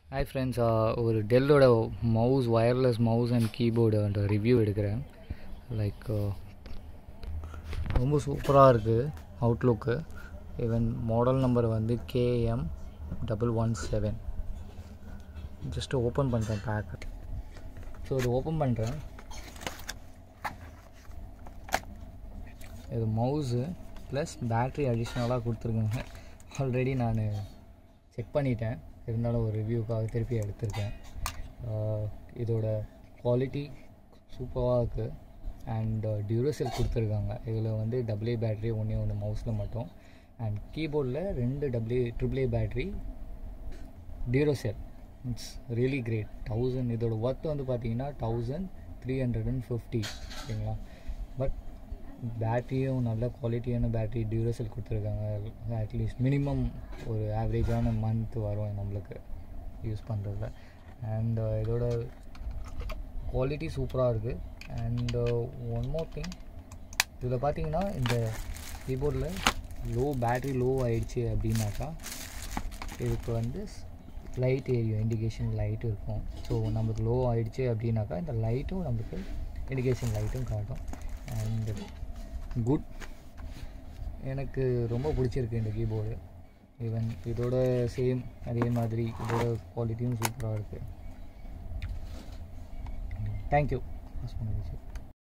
hi friends ஒரு டெல்லோட mouse wireless mouse and keyboard review எடுக்கிறேன் லைக் ரொம்ப சூப்பராக இருக்குது அவுட்லுக்கு ஈவன் மாடல் நம்பர் வந்து KM double one seven just open பண்ணுறேன் பேக் ஸோ இது ஓப்பன் பண்ணுறேன் இது மவுஸு ப்ளஸ் பேட்ரி அடிஷ்னலாக கொடுத்துருக்காங்க ஆல்ரெடி நான் செக் பண்ணிட்டேன் இருந்தாலும் ஒரு ரிவ்யூக்காக திருப்பி எடுத்திருக்கேன் ஆஹ் இதோட குவாலிட்டி சூப்பராக இருக்குது அண்ட் டியூரசெல் கொடுத்துருக்காங்க இதில் வந்து டபுள் ஏ பேட்ரி ஒன்றே ஒன்று மவுஸில் மட்டும் அண்ட் கீபோர்டில் ரெண்டு double A triple A battery Duracell it's really great thousand இதோட ஒர்த் வந்து பார்த்தீங்கன்னா thousand three hundred and fifty ஓகேங்களா பட் பேட்டரியும் நல்ல குவாலிட்டியான பேட்டரி டியூரசெல் கொடுத்துருக்காங்க அட்லீஸ்ட் மினிமம் ஒரு ஆவரேஜான மந்த் வரும் நம்மளுக்கு யூஸ் பண்ணுறதுல அண்ட் இதோட குவாலிட்டி சூப்பராக இருக்குது அண்ட் ஒன் மோர் திங் இதில் பார்த்தீங்கன்னா இந்த கீபோர்டில் லோ பேட்ரி லோ ஆயிடுச்சு அப்படின்னாக்கா இதுக்கு வந்து லைட் ஏரியும் இண்டிகேஷன் லைட் இருக்கும் ஸோ நம்மளுக்கு லோ ஆயிடுச்சு அப்படின்னாக்கா இந்த லைட்டும் நம்மளுக்கு இண்டிகேஷன் லைட்டும் காட்டும் அண்ட் குட் எனக்கு ரொம்ப பிடிச்சிருக்கு இந்த கீபோர்டு ஈவன் இதோட சேம் அதே மாதிரி இதோட குவாலிட்டியும் சூப்பராக இருக்குது தேங்க்யூ